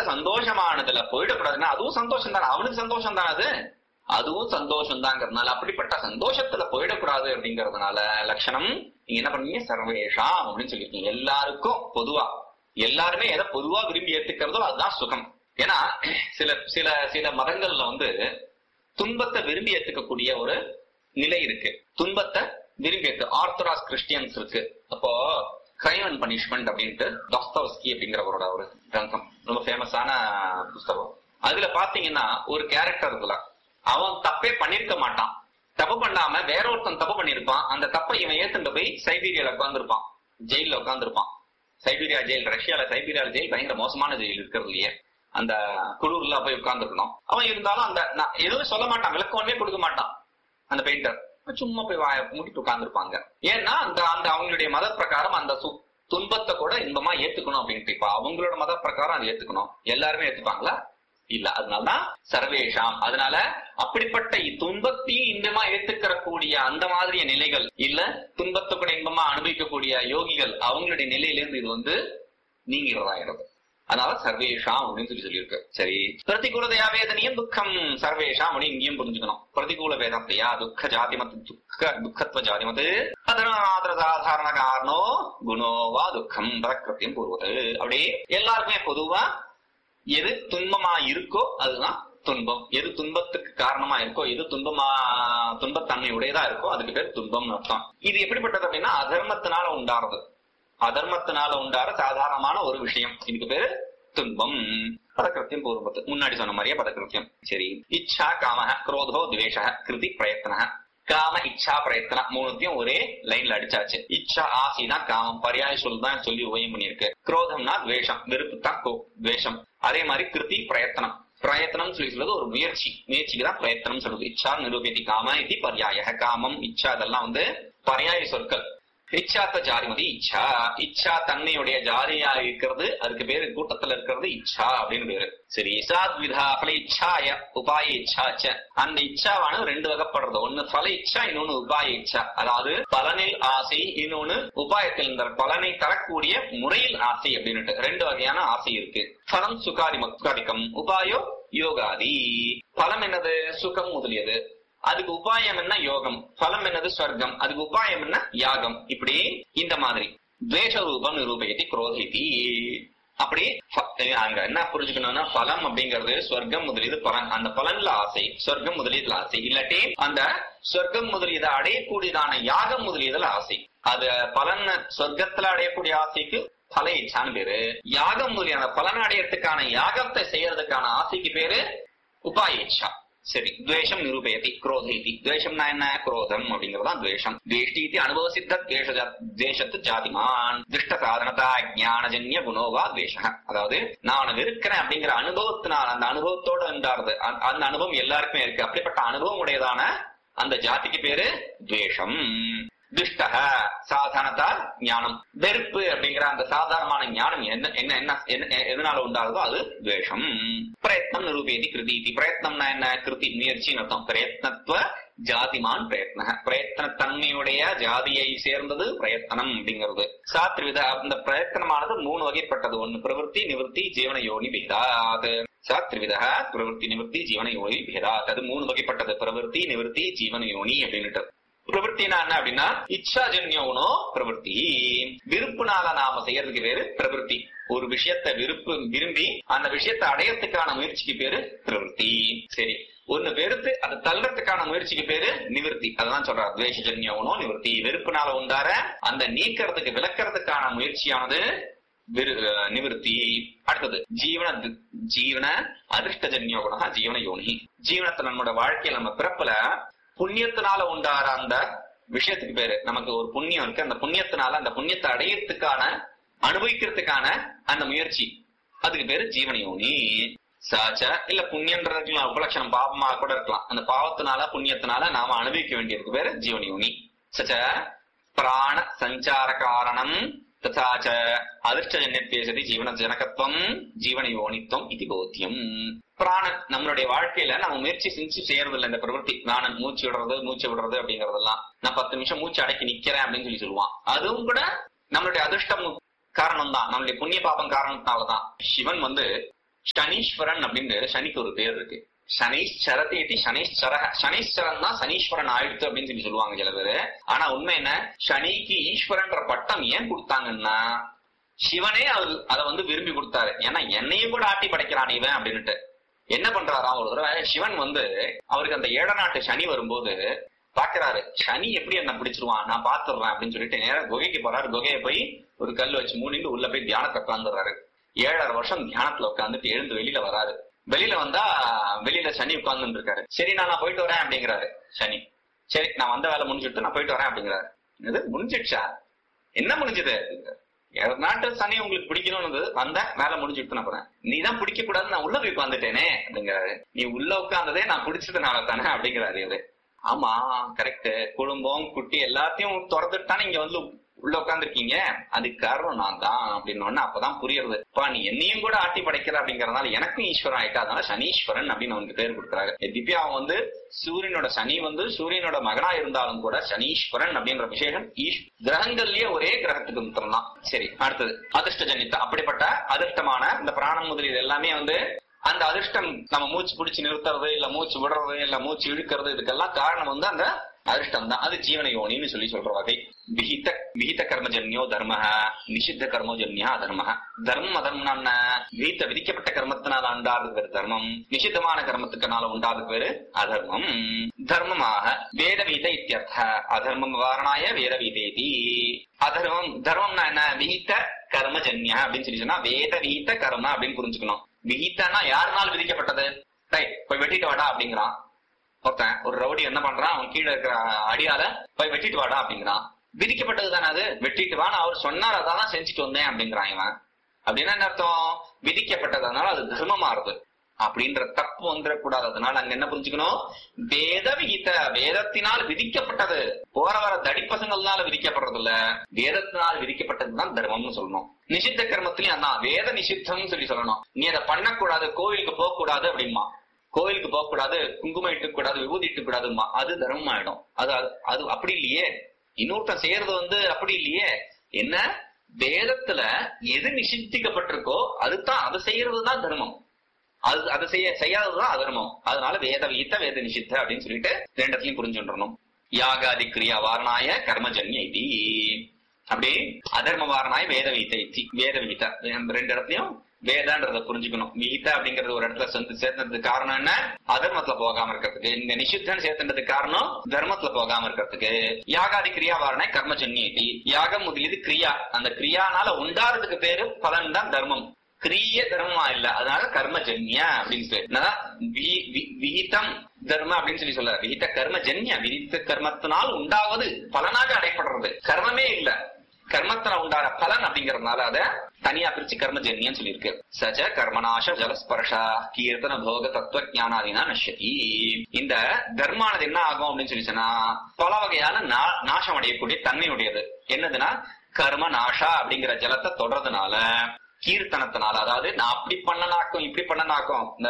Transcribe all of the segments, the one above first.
சந்தோஷமானதுல போயிடக்கூடாதுன்னா அதுவும் சந்தோஷம் தானே அவனுக்கு சந்தோஷம் தானே அது அதுவும் சந்தோஷம் தாங்கிறதுனால அப்படிப்பட்ட சந்தோஷத்துல போயிடக்கூடாது அப்படிங்கறதுனால லட்சணம் நீங்க என்ன பண்ணீங்க சர்வேஷாம் அப்படின்னு சொல்லியிருக்கீங்க எல்லாருக்கும் பொதுவா எல்லாருமே எதை பொதுவா விரும்பி ஏத்துக்கிறதோ அதுதான் சுகம் ஏன்னா சில சில சில மதங்கள்ல வந்து துன்பத்தை விரும்பி ஏத்துக்கக்கூடிய ஒரு நிலை இருக்கு துன்பத்தை விரும்பி ஏத்து ஆர்த்தடாக்ஸ் கிறிஸ்டியன்ஸ் இருக்கு அப்போ கிரைம் அண்ட் பனிஷ்மெண்ட் அப்படின்ட்டு டாஸ்தவஸ்கி அப்படிங்கிறவரோட ஒரு கிரந்தம் ரொம்ப ஃபேமஸான புஸ்தகம் அதுல பாத்தீங்கன்னா ஒரு கேரக்டர் இருக்குல்ல அவன் தப்பே பண்ணிருக்க மாட்டான் தப்பு பண்ணாம வேற ஒருத்தன் தப்பு பண்ணிருப்பான் அந்த தப்பை இவன் ஏத்துட்டு போய் சைபீரியால உட்கார்ந்துருப்பான் ஜெயில உட்கார்ந்துருப்பான் சைபீரியா ஜெயில் ரஷ்யால சைபீரியா ஜெயில் பயங்கர மோசமான ஜெயில் இருக்கிறதுலயே அந்த குளூர்ல போய் உட்கார்ந்துருக்கணும் அவன் இருந்தாலும் அந்த நான் எதுவும் சொல்ல மாட்டான் விளக்கமே கொடுக்க மாட்டான் அந்த பெயிண்டர் சும்மா போய் வாய மூடிட்டு உட்கார்ந்துருப்பாங்க ஏன்னா அந்த அந்த அவங்களுடைய மத பிரகாரம் அந்த சு- துன்பத்தை கூட இன்பமா ஏத்துக்கணும் அப்படின்ட்டு இப்ப அவங்களோட மத பிரகாரம் அதை ஏத்துக்கணும் எல்லாருமே ஏத்துப்பாங்களா இல்ல அதனாலதான் சர்வேஷாம் அதனால அப்படிப்பட்ட துன்பத்தையும் இன்பமா ஏத்துக்கிற கூடிய அந்த மாதிரிய நிலைகள் இல்ல துன்பத்தை கூட இன்பமா அனுபவிக்கக்கூடிய யோகிகள் அவங்களுடைய நிலையிலிருந்து இது வந்து நீங்கிறதாகிறது அதனால சர்வேஷாம் அப்படின்னு சொல்லி சொல்லியிருக்கு சரி பிரதிகூல வேதனையும் துக்கம் சர்வேஷாம் அப்படின்னு இங்கேயும் புரிஞ்சுக்கணும் பிரதிகூல வேதத்தையா துக்க ஜாதிமத் துக்க துக்கத்துவ ஜாதிமத் அதனாதர சாதாரண காரணோ குணோவா துக்கம் பிரகிருத்தியம் பூர்வது அப்படியே எல்லாருக்குமே பொதுவா எது துன்பமா இருக்கோ அதுதான் துன்பம் எது துன்பத்துக்கு காரணமா இருக்கோ எது துன்பமா துன்பத்தன்மை உடையதா இருக்கோ அதுக்கு பேர் துன்பம்னு அர்த்தம் இது எப்படிப்பட்டது அப்படின்னா அதர்மத்தினால உண்டாறது அதர்மத்தினால உண்டாற சாதாரணமான ஒரு விஷயம் இதுக்கு பேரு துன்பம் பதக்கிருத்தியம் பூர்வத்து முன்னாடி சொன்ன மாதிரியே பதக்கிருத்தியம் சரி இச்சா காம குரோதோ துவேஷ கிருதி பிரயத்ன காம இச்சா பிரயத்தனம் மூணுத்தையும் ஒரே லைன்ல அடிச்சாச்சு இச்சா ஆசைனா காமம் பரியாய சொல் தான் சொல்லி உபயம் பண்ணியிருக்கு குரோதம்னா துவேஷம் வெறுப்பு தான் கோ துவேஷம் அதே மாதிரி கிருதி பிரயத்தனம் பிரயத்தனம் சொல்லி சொல்றது ஒரு முயற்சி முயற்சிக்கு தான் பிரயத்தனம் சொல்றது இச்சா நிரூபியதி காம இது பரியாய காமம் இச்சா அதெல்லாம் வந்து பரியாய சொற்கள் இச்சாத்த ஜாதிமதி இச்சா இச்சா தன்மையுடைய ஜாதியா இருக்கிறது அதுக்கு பேரு கூட்டத்துல இருக்கிறது இச்சா அப்படின்னு பேரு சரி சாத்விதா பல இச்சாய உபாய இச்சாச்ச அந்த இச்சாவானது ரெண்டு வகைப்படுறது ஒண்ணு பல இச்சா இன்னொன்னு உபாய இச்சா அதாவது பலனில் ஆசை இன்னொன்னு உபாயத்தில் இந்த பலனை தரக்கூடிய முறையில் ஆசை அப்படின்னுட்டு ரெண்டு வகையான ஆசை இருக்கு பலம் சுகாதி சுகாதிக்கம் உபாயோ யோகாதி பலம் என்னது சுகம் முதலியது அதுக்கு உபாயம் என்ன யோகம் பலம் என்னது ஸ்வர்க்கம் அதுக்கு உபாயம் என்ன யாகம் இப்படி இந்த மாதிரி துவேஷ ரூபம் நிரூபயத்தி குரோதிதி அப்படி ப- அங்க என்ன புரிஞ்சுக்கணும்னா பலம் அப்படிங்கிறது சொர்க்கம் முதலீது பலன் அந்த பலன்ல ஆசை சொர்க்கம் முதலீதுல ஆசை இல்லாட்டி அந்த சொர்க்கம் முதலீதை அடையக்கூடியதான யாகம் முதலீதுல ஆசை அது பலன் சொர்க்கத்துல அடையக்கூடிய ஆசைக்கு பல இச்சான்னு பேரு யாகம் முதலியான பலன் அடையறதுக்கான யாகத்தை செய்யறதுக்கான ஆசைக்கு பேரு உபாய இச்சா சரி துவேஷம் நிரூபயதி குரோதீதி துவேஷம்னா என்ன குரோதம் அப்படிங்கறதுதான் துவேஷம் துவேஷ்டி அனுபவ சித்த துவேஷ ஜா- துவேஷத்து ஜாதிமான் திருஷ்ட சாதனதா ஞானஜன்ய குணோவா துவேஷ அதாவது நான் அவனை இருக்கிறேன் அப்படிங்கிற அனுபவத்தினால் அந்த அனுபவத்தோட இருந்தாருது அந்த- அந்த அனுபவம் எல்லாருக்குமே இருக்கு அப்படிப்பட்ட அனுபவம் உடையதான அந்த ஜாதிக்கு பேரு துவேஷம் துஷ்டக சாதாரணதா ஞானம் வெறுப்பு அப்படிங்கிற அந்த சாதாரணமான ஞானம் என்ன என்ன என்ன என்ன- எதனால உண்டாகுதோ அது துவேஷம் பிரயத்னம் நிரூபேதி கிருதீதி பிரயத்னம்னா என்ன கிருதி முயற்சின்னு அர்த்தம் பிரயத்னத்துவ ஜாதிமான் பிரயத்ன பிரயத்தன தன்மையுடைய ஜாதியை சேர்ந்தது பிரயத்தனம் அப்படிங்கிறது சாத்ரிவித அந்த பிரயத்தனமானது மூணு வகைப்பட்டது ஒண்ணு பிரவൃத்தி நிவர்த்தி ஜீவன யோனி பேதாத் சாத்ரிவித பிரவೃತ್ತಿ நிவர்த்தி ஜீவன யோனி பேதாத் அது மூணு வகைப்பட்டது பிரவೃತ್ತಿ நிவர்த்தி ஜீவன யோனி அப்படின்னுட்டு பிரவೃತ್ತಿனா என்ன அப்படின்னா இச்சாஜன்யோனோ பிரவೃತ್ತಿ விருப்புனால நாம செய்யறதுக்கு பேரு பிரவೃತ್ತಿ ஒரு விஷயத்தை விருப்பு விரும்பி அந்த விஷயத்தை அடையறதுக்கான முயற்சிக்கு பேரு பிரவೃತ್ತಿ சரி ஒண்ணு வெறுத்து அதை தள்ளுறதுக்கான முயற்சிக்கு பேரு நிவர்த்தி அதான் சொல்றார் துவேஷஜன்யோனோ நிவர்த்தி வெறுப்புனால உண்டார அந்த நீக்கிறதுக்கு விளக்கறதுக்கான முயற்சியானது விரு- அஹ் நிவர்த்தி அடுத்தது ஜீவன தி- ஜீவன அதிர்ஷ்டஜன்யோ குணா ஜீவன யோனி ஜீவனத்தை நம்மளோட வாழ்க்கையில நம்ம பிறப்புல புண்ணியத்தினால உண்டார அந்த விஷயத்துக்கு பேரு நமக்கு ஒரு புண்ணியம் இருக்கு அந்த புண்ணியத்தினால அந்த புண்ணியத்தை அடையறதுக்கான அனுபவிக்கிறதுக்கான அந்த முயற்சி அதுக்கு பேரு ஜீவன யோனி சாச்ச இல்ல புண்ணியன்றது இருக்கலாம் உபலட்சணம் பாவமா கூட இருக்கலாம் அந்த பாவத்தினால புண்ணியத்தினால நாம அனுபவிக்க வேண்டியதுக்கு பேரு ஜீவன யோனி சச்ச பிராண சஞ்சார காரணம் ததா ச அதிர்ஷ்டஜன்யப்பேசதி ஜீவன ஜனகத்துவம் ஜீவன யோனித்துவம் இது போத்தியம் பிராணன் நம்மளுடைய வாழ்க்கையில நம்ம முயற்சி செஞ்சு செய்யறது இல்ல இந்த பிரவൃத்தி பிராணன் மூச்சு விடுறது மூச்சு விடுறது அப்படிங்கறதெல்லாம் நான் பத்து நிமிஷம் மூச்சு அடக்கி நிக்கிறேன் அப்படின்னு சொல்லி சொல்லுவான் அதுவும் கூட நம்மளுடைய அதிர்ஷ்டம் காரணம் தான் நம்மளுடைய புண்ணிய பாபம் காரணத்தினாலதான் சிவன் வந்து சனீஸ்வரன் அப்படின்னு சனிக்கு ஒரு பேர் இருக்கு சனீஸ்வரத்தை ஏத்தி சனீஸ்வர சனீஸ்வரன் தான் சனீஸ்வரன் ஆயிடுத்து அப்படின்னு சொல்லி சொல்லுவாங்க சில பேரு ஆனா உண்மை என்ன சனிக்கு ஈஸ்வரன்ற பட்டம் ஏன் கொடுத்தாங்கன்னா சிவனே அவர் அதை வந்து விரும்பி கொடுத்தாரு ஏன்னா என்னையும் கூட ஆட்டி படைக்கிறான் இவன் அப்படின்னுட்டு என்ன பண்றாராம் ஒரு தடவை சிவன் வந்து அவருக்கு அந்த ஏழ நாட்டு சனி வரும்போது பாக்குறாரு சனி எப்படி என்ன பிடிச்சிருவான் நான் பாத்துடுறேன் அப்படின்னு சொல்லிட்டு நேரம் குகைக்கு போறாரு குகையை போய் ஒரு கல் வச்சு மூடிட்டு உள்ள போய் தியானத்தை உட்காந்துடுறாரு ஏழரை வருஷம் தியானத்துல உட்காந்துட்டு எழுந்து வெளியில வராரு வெளியில வந்தா வெளியில சனி உட்கார்ந்து இருக்காரு சரி நான் நான் போயிட்டு வரேன் அப்படிங்கிறாரு சனி சரி நான் வந்த வேலை முடிஞ்சுட்டு நான் போயிட்டு வரேன் அப்படிங்கிறாரு இது முடிஞ்சிடுச்சா என்ன முடிஞ்சது அப்படிங்கிறாரு ஏழு நாட்டு சனி உங்களுக்கு பிடிக்கணும்னு வந்தேன் வேலை முடிஞ்சுட்டு நான் போறேன் நீ தான் பிடிக்க கூடாதுன்னு நான் உள்ள போய் உட்காந்துட்டேனே அப்படிங்கிறாரு நீ உள்ள உட்கார்ந்ததே நான் பிடிச்சதுனால தானே அப்படிங்கிறாரு இவரு ஆமா கரெக்ட் குடும்பம் குட்டி எல்லாத்தையும் திறந்துட்டு தானே இங்க வந்து உள்ள உட்காந்துருக்கீங்க அதுக்கு காரணம் நான் தான் அப்படின்னு அப்பதான் புரியுறது அப்பா நீ என்னையும் கூட ஆட்டி படைக்கிற அப்படிங்கறதுனால எனக்கும் ஈஸ்வரன் ஆயிட்டா அதனால சனீஸ்வரன் அப்படின்னு அவனுக்கு பேர் கொடுக்குறாரு திவ்யா அவன் வந்து சூரியனோட சனி வந்து சூரியனோட மகனா இருந்தாலும் கூட சனீஸ்வரன் அப்படின்ற விசேஷம் ஈஸ் கிரகங்கள்லயே ஒரே கிரகத்துக்கு மித்திரம் தான் சரி அடுத்தது அதிர்ஷ்ட ஜனித்த அப்படிப்பட்ட அதிர்ஷ்டமான இந்த பிராணம் முதலில் எல்லாமே வந்து அந்த அதிர்ஷ்டம் நம்ம மூச்சு பிடிச்சு நிறுத்துறது இல்ல மூச்சு விடுறது இல்ல மூச்சு இழுக்கிறது இதுக்கெல்லாம் காரணம் வந்து அந்த அதிர்ஷ்டம் தான் அது ஜீவன யோனின்னு சொல்லி சொல்ற வகை விஹித விஹித கர்மஜன்யோ தர்ம நிஷித்த கர்மோஜன்யா அதர்ம தர்மம் அதர்மம்னா என்ன விஹித்த விதிக்கப்பட்ட கர்மத்தினால உண்டாதுக்கு பேரு தர்மம் நிஷித்தமான கர்மத்துக்குனால உண்டாதுக்கு பேரு அதர்மம் தர்மமாக வேத வீத இத்தியர்த்த அதர்மம் வாரணாய வேத வீதேதி அதர்மம் தர்மம்னா என்ன விஹித்த கர்மஜன்யா அப்படின்னு சொல்லி சொன்னா வேத விஹித கர்ம அப்படின்னு புரிஞ்சுக்கணும் விஹித்தனா யாருனால் விதிக்கப்பட்டது ரைட் போய் வெட்டிட்டு வாடா அப்படிங்கிறான் ஒருத்தன் ஒரு ரவுடி என்ன பண்றான் அவன் கீழே இருக்கிற அடியால போய் வெட்டிட்டு வாடா அப்படிங்கிறான் விதிக்கப்பட்டது தானே அது வெட்டிட்டு வான்னு அவர் சொன்னார் அதான் செஞ்சுட்டு வந்தேன் அப்படிங்கிறான் இவன் அப்படின்னா என்ன அர்த்தம் விதிக்கப்பட்டதுனால அது தர்மமாறுது அப்படின்ற தப்பு வந்துடக்கூடாது அதனால அங்க என்ன புரிஞ்சுக்கணும் வேத விகித வேதத்தினால் விதிக்கப்பட்டது போற வர தடிப்பசங்கள்னால விதிக்கப்படுறது இல்ல வேதத்தினால் விதிக்கப்பட்டதுதான் தர்மம்னு சொல்லணும் நிஷித்த கர்மத்திலையும் அதான் வேத நிஷித்தம்னு சொல்லி சொல்லணும் நீ அதை பண்ணக்கூடாது கோவிலுக்கு போக கூடாது அப்படிமா கோவிலுக்கு போக கூடாது குங்குமம் இட்டு கூடாது விபூதி இட்டு கூடாதுமா அது தர்மம் ஆயிடும் அது அது அப்படி இல்லையே இன்னொருத்தன் செய்யறது வந்து அப்படி இல்லையே என்ன வேதத்துல எது நிஷித்திக்கப்பட்டிருக்கோ அதுதான் அதை செய்யறதுதான் தர்மம் அது அதை செய்ய செய்யாததுதான் அதர்மம் அதனால வேத வீத்த வேத நிஷித்த அப்படின்னு சொல்லிட்டு ரெண்டு இடத்துலயும் புரிஞ்சுடணும் யாகாதி கிரியா வாரணாய கர்மஜன்ய இது அப்படி அதர்ம வாரணாய வேத வீத்த இத்தி வேத விகித ரெண்டு இடத்துலயும் வேதான்றத புரிஞ்சுக்கணும் விகித அப்படிங்கறது ஒரு இடத்துல சேர்ந்து சேர்ந்ததுக்கு காரணம் என்ன அதர்மத்துல போகாம இருக்கிறதுக்கு இந்த நிஷித்தன் சேர்த்துன்றதுக்கு காரணம் தர்மத்துல போகாம இருக்கிறதுக்கு யாகாதி கிரியா வாரணை கர்மஜன்யி யாகம் முதலியது கிரியா அந்த கிரியானால உண்டாறதுக்கு பேரு பலன் தான் தர்மம் கிரிய தர்மமா இல்ல அதனால கர்மஜன்ய அப்படின்னு பேர் விகிதம் தர்ம அப்படின்னு சொல்லி சொல்ல விகித கர்மஜன்ய விதித்த கர்மத்தினால் உண்டாவது பலனாக அடைப்படுறது கர்மமே இல்ல கர்மத்தின உண்டான பலன் அப்படிங்கறதுனால அத தனியா பிரிச்சு கர்மஜன்யம் சொல்லியிருக்கு சஜ கர்மநாச ஜலஸ்பர்ஷா கீர்த்தன போக தத்துவ ஞானாதினா நஷ்யதி இந்த தர்மானது என்ன ஆகும் அப்படின்னு சொல்லி சொன்னா பல வகையான நாசம் அடையக்கூடிய தன்மையுடையது என்னதுன்னா கர்ம நாஷா அப்படிங்கிற ஜலத்தை தொடர்றதுனால கீர்த்தனத்தினால அதாவது நான் அப்படி பண்ணனாக்கும் இப்படி பண்ணனாக்கும் இந்த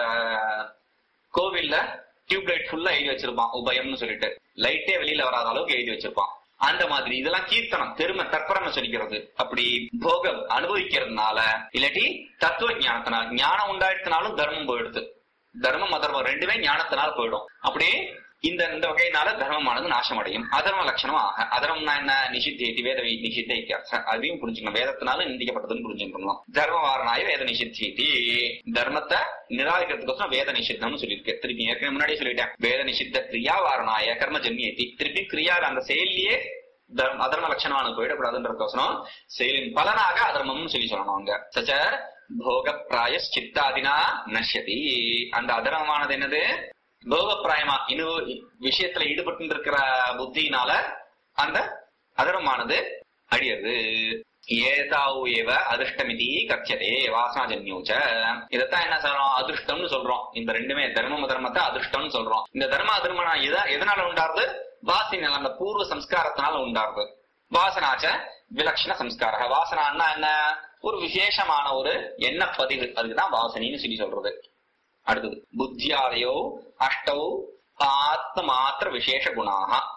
கோவில்ல டியூப் லைட் ஃபுல்லா எழுதி வச்சிருப்பான் உபயம்னு சொல்லிட்டு லைட்டே வெளியில வராத அளவுக்கு எழுதி வச்சிருப்பான் அந்த மாதிரி இதெல்லாம் கீர்த்தனம் பெருமை தற்பரம சொல்லிக்கிறது அப்படி போகம் அனுபவிக்கிறதுனால இல்லாட்டி தத்துவ ஞானத்தினால ஞானம் உண்டாயிடுத்தினாலும் தர்மம் போயிடுது தர்மம் அதர்மம் ரெண்டுமே ஞானத்தினால போயிடும் அப்படியே இந்த இந்த வகையினால தர்மமானது நாசம் அடையும் அதர்ம லட்சணம் ஆக அதர்மம்னா என்ன நிஷித்தி வேத நிஷித்த இத்தியாசம் அதையும் புரிஞ்சுக்கணும் வேதத்தினால நிந்திக்கப்பட்டதுன்னு புரிஞ்சுக்கணும் தர்ம வாரணாய வேத நிஷித்தி தர்மத்தை நிராகரிக்கிறதுக்கோசரம் வேத நிஷித்தம்னு சொல்லியிருக்கு திருப்பி ஏற்கனவே முன்னாடியே சொல்லிட்டேன் வேத நிஷித்த கிரியா வாரணாய கர்ம ஜன்யேத்தி திருப்பி கிரியால அந்த செயலியே தர்ம அதர்ம லட்சணமான போயிடக்கூடாதுன்றதுக்கோசரம் செயலின் பலனாக அதர்மம்னு சொல்லி சொல்லணும் அங்க சச்ச போக பிராய சித்தாதினா நஷ்யதி அந்த அதர்மமானது என்னது போகப்பிராயமா இன்னும் விஷயத்துல ஈடுபட்டு இருக்கிற புத்தியினால அந்த அதர்மமானது அழியது ஏதாவு ஏவ அதிர்ஷ்டமிதி கச்சதே வாசனாஜன்யூச்ச இதத்தான் என்ன சொல்றோம் அதிர்ஷ்டம்னு சொல்றோம் இந்த ரெண்டுமே தர்ம தர்மத்தை அதிர்ஷ்டம்னு சொல்றோம் இந்த தர்ம அதர்மனா எத எதனால உண்டாருது வாசினால் அந்த பூர்வ சம்ஸ்காரத்தினால உண்டாருது வாசனாச்ச விலட்சண சம்ஸ்கார வாசனான்னா என்ன ஒரு விசேஷமான ஒரு எண்ண பதிவு அதுக்குதான் வாசனின்னு சொல்லி சொல்றது அடுத்தது புத்தியாதயோ அஷ்டௌ ஆத்ம மாத்திர விசேஷ குணாக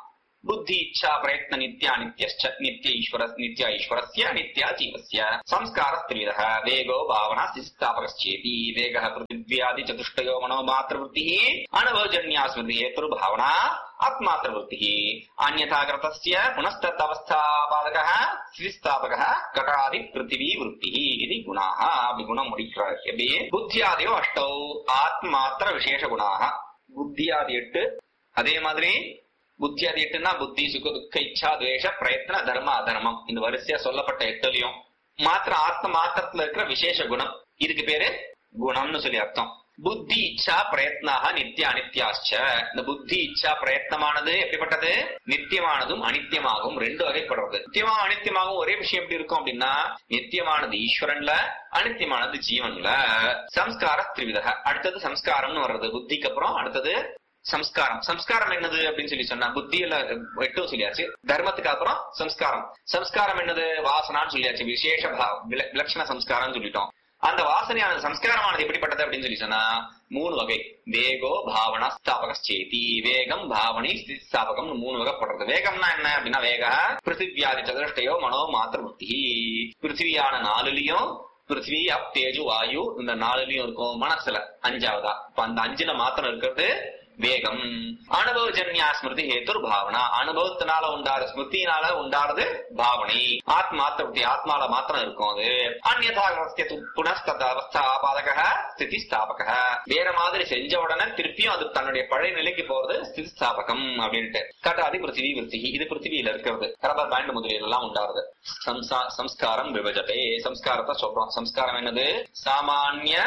புத்தி இச்சா பிரயத்ன நித்யா நித்யश्च நித்ய ஈஸ்வர நித்ய ஈஸ்வரஸ்ய நித்யா ஜீவஸ்ய சம்ஸ்கார த்ரிவிதः வேகோ பாவனா ஸ்தாபகश्चेति வேகः पृथिव्यादि चतुष्टयो मनो मात्रवृत्तिः अनुभवजन्या स्मृति हेतुर्भावना आत्मात्रवृत्तिः अन्यथा कृतस्य पुनस्तदवस्थापादकः स्थितिस्थापकः कटादि पृथिवी वृत्तिः इति गुणाः विगुणं முடிக்கிறார் புத்தியாதியோ அஷ்டௌ ஆத்மாத்திர விசேஷ குணாக புத்தியாதி எட்டு அதே மாதிரி புத்தியாதி எட்டுன்னா புத்தி சுக துக்க இச்சா துவேஷ பிரயத்ன தர்ம அதர்மம் இந்த வரிசையா சொல்லப்பட்ட எட்டுலயும் மாத்திர ஆத்ம மாத்திரத்துல இருக்கிற விசேஷ குணம் இதுக்கு பேரு குணம்னு சொல்லி அர்த்தம் புத்தி இச்சா பிரயத்னாக நித்திய அனித்யாச்ச இந்த புத்தி இச்சா பிரயத்னமானது எப்படிப்பட்டது நித்தியமானதும் அனித்தியமாகவும் ரெண்டு வகைப்படுறது நித்தியமா அனித்தியமாகவும் ஒரே விஷயம் எப்படி இருக்கும் அப்படின்னா நித்தியமானது ஈஸ்வரன்ல அனித்தியமானது ஜீவன்ல சம்ஸ்கார திரிவிதக அடுத்தது சம்ஸ்காரம்னு வர்றது புத்திக்கு அப்புறம் அடுத்தது சம்ஸ்காரம் சம்ஸ்காரம் என்னது அப்படின்னு சொல்லி சொன்னா புத்தியில எட்டும் சொல்லியாச்சு தர்மத்துக்கு அப்புறம் சம்ஸ்காரம் சம்ஸ்காரம் என்னது வாசனான்னு சொல்லியாச்சு விசேஷ பா- வில- விலட்சண சம்ஸ்காரம் சொல்லிட்டோம் அந்த வாசனையான சம்ஸ்காரமானது எப்படிப்பட்டது அப்படின்னு சொல்லி சொன்னா மூணு வகை வேகோ பாவனா ஸ்தாபக சேதி வேகம் பாவனை ஸ்திதி ஸ்தாபகம் மூணு வகைப்படுறது வேகம்னா என்ன அப்படின்னா வேக பிருத்திவியாதி சதுஷ்டயோ மனோ மாத்திர புத்தி பிருத்திவியான நாலுலயும் பிருத்திவி அப் தேஜு வாயு இந்த நாலுலயும் இருக்கும் மனசுல அஞ்சாவதா இப்ப அந்த அஞ்சுல மாத்திரம் இருக்கிறது வேகம் அனுபவஜன்யா ஸ்மிருதி ஹேத்துர் பாவனா அனுபவத்தினால உண்டாரு ஸ்மிருதியினால உண்டாறது பாவனை ஆத்மாத்திரத்தி ஆத்மால மாத்திரம் இருக்கும் அது அந்நதா புனஸ்தவஸ்தா ஆபாதக ஸ்திதி ஸ்தாபக வேற மாதிரி செஞ்ச உடனே திருப்பியும் அது தன்னுடைய பழைய நிலைக்கு போறது ஸ்திதி ஸ்தாபகம் அப்படின்ட்டு கட்டாதி பிருத்திவி விருத்தி இது பிருத்திவியில இருக்கிறது ரப்பர் பேண்ட் முதலில் எல்லாம் உண்டாருது சம்சா- சம்ஸ்காரம் விபஜதே சம்ஸ்காரத்தை சொல்றோம் சம்ஸ்காரம் என்னது சாமானிய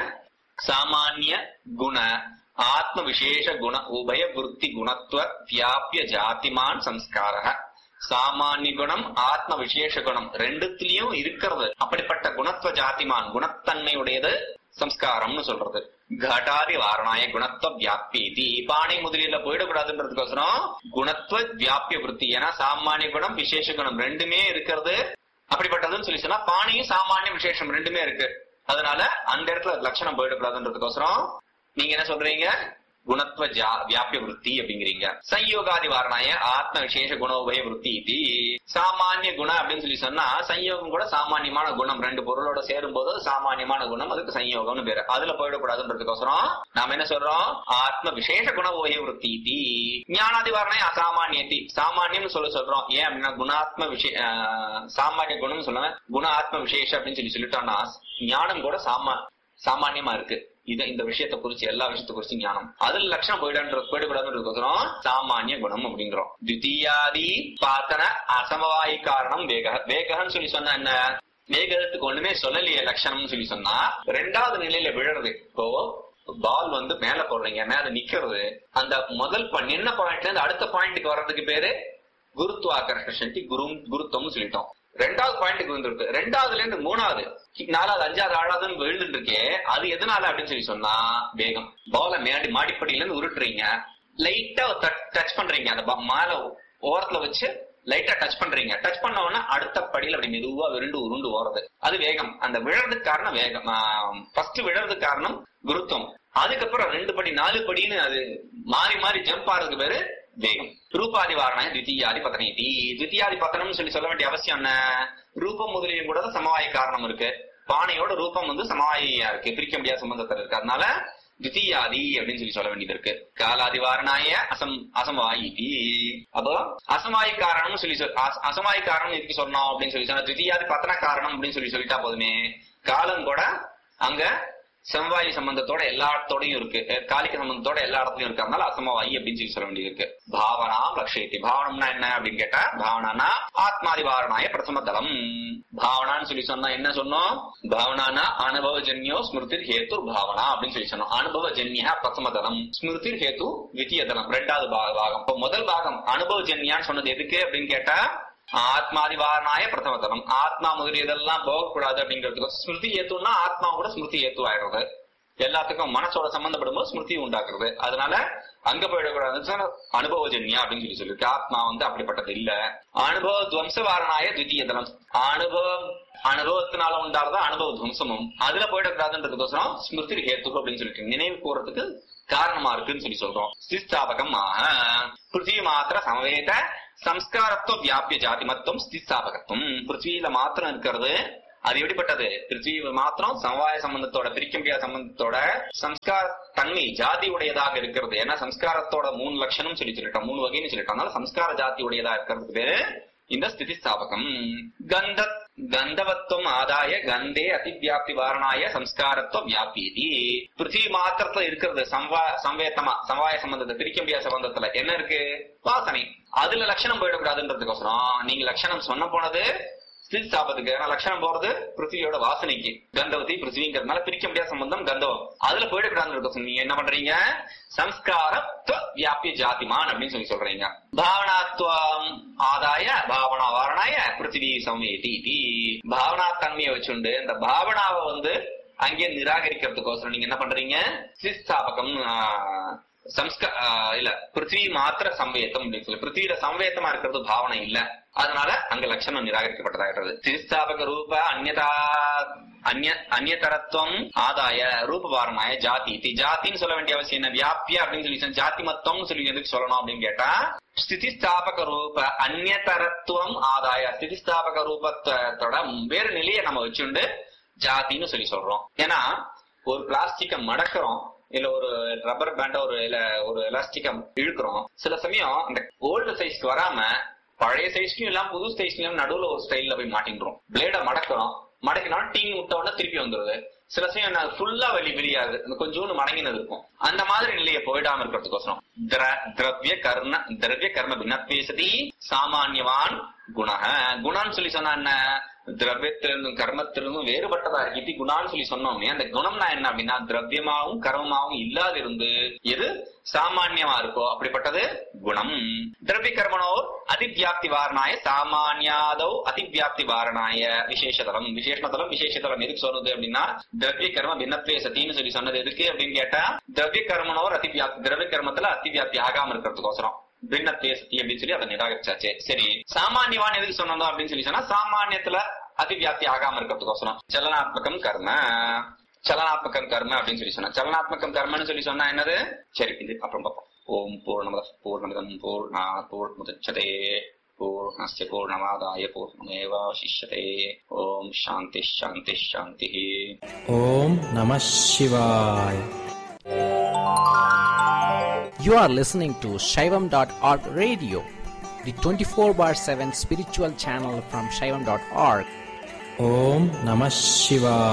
சாமானிய குண ஆத்ம விசேஷ குண உபய விருத்தி குணத்துவ வியாபிய ஜாதிமான் சம்ஸ்காரக சாமானிய குணம் ஆத்ம விசேஷ குணம் ரெண்டுத்திலயும் இருக்கிறது அப்படிப்பட்ட குணத்துவ ஜாதிமான் குணத்தன்மையுடையது சம்ஸ்காரம்னு சொல்றது கடாதி வாரணாய குணத்துவ வியாப்தி பானை முதலில போயிடக்கூடாதுன்றதுக்கோசரம் குணத்துவ வியாபிய விருத்தி ஏன்னா சாமானிய குணம் விசேஷ குணம் ரெண்டுமே இருக்கிறது அப்படிப்பட்டதுன்னு சொல்லி சொன்னா பானையும் சாமானிய விசேஷம் ரெண்டுமே இருக்கு அதனால அந்த இடத்துல லட்சணம் போயிடக்கூடாதுன்றதுக்கோசரம் நீங்க என்ன சொல்றீங்க குணத்துவ ஜா- வியாபிய விருத்தி அப்படிங்கிறீங்க சம்யோகாதி வாரணாய ஆத்ம விசேஷ குணோபய விருத்தி இது சாமானிய குணம் அப்படின்னு சொல்லி சொன்னா சம்யோகம் கூட சாமானியமான குணம் ரெண்டு பொருளோட சேரும் போது அது சாமானியமான குணம் அதுக்கு சம்யோகம்னு பேரு அதுல போயிடக்கூடாதுன்றதுக்கோசரம் நாம என்ன சொல்றோம் ஆத்ம விசேஷ குணோபய விருத்தி இது ஞானாதி வாரணாய அசாமானியத்தி சாமானியம்னு சொல்ல சொல்றோம் ஏன் அப்படின்னா குணாத்ம விஷய ஆஹ், சாமானிய குணம்னு சொல்லுவேன் குண ஆத்ம விசேஷ அப்படின்னு சொல்லி சொல்லிட்டோம்னா ஞானம் கூட சாமா சாமானியமா இருக்கு இது இந்த விஷயத்தை குறிச்சு எல்லா விஷயத்தை குறிச்சு ஞானம் அதுல லட்சணம் போயிடன்ற போயிடக்கூடாதுன்றதுக்கோசரம் சாமானிய குணம் அப்படிங்கிறோம் தித்தியாதி பாத்தன அசமவாயி காரணம் வேக வேகன்னு சொல்லி சொன்னா என்ன வேகத்துக்கு ஒண்ணுமே சொல்லலையே லட்சணம்னு சொல்லி சொன்னா ரெண்டாவது நிலையில விழறது இப்போ பால் வந்து மேல போடுறீங்க மேல நிக்கிறது அந்த முதல் பாயிண்ட் என்ன பாயிண்ட்ல இருந்து அடுத்த பாயிண்ட்டுக்கு வர்றதுக்கு பேரு குருத்துவாக்கர்ஷ சக்தி குரு குருத்துவம்னு சொல்லிட்டோம் ரெண்டாவது பாயிண்ட்டுக்கு வந்துருக்கு ரெண்டாவதுல இருந்து மூணாவது நாலாவது அஞ்சாவது ஆறாவதுன்னு விழுந்துட்டு இருக்கே அது எதனால அப்படின்னு சொல்லி சொன்னா வேகம் பால மேடி மாடிப்படியில இருந்து உருட்டுறீங்க லைட்டா டச் பண்றீங்க அந்த ப- மேல ஓரத்துல வச்சு லைட்டா டச் பண்றீங்க டச் பண்ண உடனே அடுத்த படியில அப்படி மெதுவா விருண்டு உருண்டு ஓடுறது அது வேகம் அந்த விழறதுக்கு காரணம் வேகம் ஃபர்ஸ்ட் விழறதுக்கு காரணம் குருத்துவம் அதுக்கப்புறம் ரெண்டு படி நாலு படின்னு அது மாறி மாறி ஜம்ப் ஆறதுக்கு பேரு வேகம் ரூபாதி வாரணாய தித்தியாதி பத்தனைதி தித்தியாதி பத்தனம்னு சொல்லி சொல்ல வேண்டிய அவசியம் என்ன ரூபம் முதலியும் கூட சமவாய காரணம் இருக்கு பானையோட ரூபம் வந்து சமவாயியா இருக்கு பிரிக்க முடியாத சம்பந்தத்தில் இருக்கு அதனால தித்தியாதி அப்படின்னு சொல்லி சொல்ல வேண்டியது இருக்கு காலாதி வாரணாய அசம் அசமவாயி அப்போ அசமாயி காரணம்னு சொல்லி சொல் அச- அசமாயி காரணம் இதுக்கு சொன்னோம் அப்படின்னு சொல்லி சொன்னா தித்தியாதி பத்தன காரணம் அப்படின்னு சொல்லி சொல்லிட்டா போதுமே காலம் கூட அங்க செவ்வாய் சம்பந்தத்தோட எல்லா இடத்தோடையும் இருக்கு அஹ் காலிக்க சம்பந்தத்தோட எல்லா இடத்துலயும் இருக்கு அதனால அசமவாயி அப்படின்னு சொல்லி சொல்ல வேண்டியது இருக்கு பாவனா லட்சியத்தி பாவனம்னா என்ன அப்படின்னு கேட்டா பாவனானா ஆத்மாதி வாரணாய பிரதம தலம் பாவனான்னு சொல்லி சொன்னா என்ன சொன்னோம் பாவனானா அனுபவஜன்யோ ஸ்மிருதிர் ஹேத்து பாவனா அப்படின்னு சொல்லி சொன்னோம் அனுபவஜன்யா பிரதம தலம் ஸ்மிருதிர் ஹேத்து வித்திய தலம் ரெண்டாவது பா- பாகம் இப்போ முதல் பாகம் அனுபவஜன்யான்னு சொன்னது எதுக்கு அப்படின்னு கேட்டா ஆத்மாதிவாரணாய பிரதமதனம் ஆத்மா முதலியதெல்லாம் போகக்கூடாது அப்படிங்கிறதுக்கு ஸ்மிருதி ஏத்துன்னா ஆத்மா கூட ஸ்மிருதி ஏத்து ஆயிடுறது எல்லாத்துக்கும் மனசோட சம்பந்தப்படும் போது ஸ்மிருதி உண்டாக்குறது அதனால அங்க போயிடக்கூடாதுன்னு அனுபவஜன்யா அப்படின்னு சொல்லி சொல்லிருக்கு ஆத்மா வந்து அப்படிப்பட்டது இல்ல அனுபவ துவம்சவாரணாய துவிதீய தலம் அனுபவம் அனுபவத்தினால உண்டாறதா அனுபவ துவம்சமும் அதுல போயிடக்கூடாதுன்றதுக்கோசரம் ஸ்மிருதி ஹேத்து அப்படின்னு சொல்லிட்டு நினைவு கூறதுக்கு காரணமா இருக்குன்னு சொல்லி சொல்றோம் ஸ்திஸ்தாபகம் ஆக பிருத்திவி மாத்திர சமவேத சம்ஸ்காரத்துவ வியாபிய ஜாதிமத்துவம் ஸ்திஸ்தாபகத்துவம் பிருத்திவியில மாத்திரம் இருக்கிறது அது எப்படிப்பட்டது பிருத்திவி மாத்திரம் சமவாய சம்பந்தத்தோட பிரிக்க முடியாத சம்பந்தத்தோட சம்ஸ்கார தன்மை ஜாதி உடையதாக இருக்கிறது ஏன்னா சம்ஸ்காரத்தோட மூணு லட்சணம் சொல்லி சொல்லிட்டோம் மூணு வகைன்னு சொல்லிட்டோம் அதனால சம்ஸ்கார ஜாதி உடையதா இருக்கிறதுக்கு பேரு இந்த ஸ்திதி ஸ்தாபகம் கந்த கந்தவத்துவம் ஆதாய கந்தே அதிவியாப்தி வாரணாய சம்ஸ்காரத்துவ வியாபிதி பிருத்திவி மாத்திரத்துல இருக்கிறது சம்வா சம்வேத்தமா சமவாய சம்பந்தத்தை பிரிக்க முடியாத சம்பந்தத்துல என்ன இருக்கு வாசனை அதுல லட்சணம் போயிடக்கூடாதுன்றதுக்கோசரம் நீங்க லட்சணம் சொன்ன போனது ஸ்திதி ஸ்தாபத்துக்கு ஏன்னா லட்சணம் போறது பிருத்திவியோட வாசனைக்கு கந்தவதி பிருத்திவிங்கிறதுனால பிரிக்க முடியாத சம்பந்தம் கந்தவம் அதுல போயிடக்கூடாதுன்னு நீங்க என்ன பண்றீங்க சம்ஸ்காரத்துவ வியாபிய ஜாதிமான் அப்படின்னு சொல்லி சொல்றீங்க பாவனாத்துவம் ஆதாய பாவனா வாரணாய பிருத்திவி சமேதி இதி. பாவனா தன்மையை வச்சுண்டு இந்த பாவனாவை வந்து அங்கே நிராகரிக்கிறதுக்கோசரம் நீங்க என்ன பண்றீங்க சிஸ்தாபகம் சம்ஸ்க ஆஹ் இல்ல பிருத்திவி மாத்திர சம்வேத்தம் அப்படின்னு சொல்லி பிருத்திவியில சம்வேத்தமா இருக்கிறது பாவனை இல்ல அதனால அங்க லட்சணம் நிராகரிக்கப்பட்டதாகிறது சிஸ்தாபக ரூப அந்நதா அந்நிய அந்நியதரத்துவம் ஆதாய ரூபபாரணாய ஜாதி தி ஜாத்தின்னு சொல்ல வேண்டிய அவசியம் என்ன வியாபியா அப்படின்னு சொல்லி சொன்னா, ஜாதி மத்தம்னு சொல்லி எதுக்கு சொல்லணும் அப்படின்னு கேட்டா ஸ்திதிஸ்தாபக ரூப அந்நியதரத்துவம் ஆதாய ஸ்திதிஸ்தாபக ரூபத்தோட வேறு நிலையை நம்ம வச்சுண்டு ஜாதின்னு சொல்லி சொல்றோம் ஏன்னா ஒரு பிளாஸ்டிக்க மடக்கிறோம் இல்ல ஒரு ரப்பர் பேண்ட ஒரு இல்ல ஒரு எலாஸ்டிக்க இழுக்கிறோம் சில சமயம் அந்த ஓல்டு சைஸ்க்கு வராம பழைய சைஸ்லயும் எல்லாம் புது சைஸ்லயும் நடுவுல ஒரு ஸ்டைல்ல போய் மாட்டின்றோம் பிளேட மடக்கிறோம் மடக்கினாலும் டீங் விட்ட உடனே திருப்பி வந்துருது சில சமயம் ஃபுல்லா வெளி வெளியாது அந்த கொஞ்சோண்டு மடங்கினது இருக்கும் அந்த மாதிரி நிலையை போயிடாம இருக்கிறதுக்கோசரம் திர- திரவிய கர்ண திரவிய கர்ம பின்னத்வே சதி சாமானியவான் குணக குணம்னு சொல்லி சொன்னா என்ன திரவியத்திலிருந்தும் கர்மத்திலிருந்தும் வேறுபட்டதா இருக்கு இது குணான்னு சொல்லி சொன்னோம்னே அந்த குணம்னா என்ன அப்படின்னா திரவியமாவும் கர்மமாவும் இல்லாது இருந்து எது சாமான்யமா இருக்கோ அப்படிப்பட்டது குணம் திரவிய கர்மனோர் அதிவியாப்தி வாரணாய சாமானியாதோ அதிவியாப்தி வாரணாய விசேஷதலம் விசேஷதலம் விசேஷதலம் எதுக்கு சொன்னது அப்படின்னா திரவிய கர்ம பின்னத்வே சத்தின்னு சொல்லி சொன்னது எதுக்கு அப்படின்னு கேட்டா திரவிய கர்மனோர் அதிவியாப்தி திரவிய கர்மத்துல அதிவியாப்தி ஆகாம இருக்கிறதுக்கோசரம் பின்னத்வே சத்தி அப்படின்னு சொல்லி அதை நிராகரிச்சாச்சு சரி சாமானியவான் எதுக்கு சொன்னோம் அப்படின்னு சொல்லி சொன்னா சாமானியத்துல அதிவியாப்தி ஆகாம இருக்கிறதுக்கோசரம் சலனாத்மகம் கர்ம சலனாத்மகம் கர்ம அப்படின்னு சொல்லி சொன்னா சலனாத்மகம் கர்மன்னு சொல்லி சொன்னா என்னது சரி இது அப்புறம் பார்ப்போம் ஓம் பூர்ணமத பூர்ணமிதம் பூர்ணா பூர்ணமுதச்சதே பூர்ணஸ்ய பூர்ணமாதாய பூர்ணமேவாவசிஷ்யதே ஓம் சாந்தி சாந்தி சாந்தி Om Namah Shivaya. You are listening to Shaivam.org radio, the 24 bar 7 spiritual channel from Shaivam.org. Om Namah Shivaya.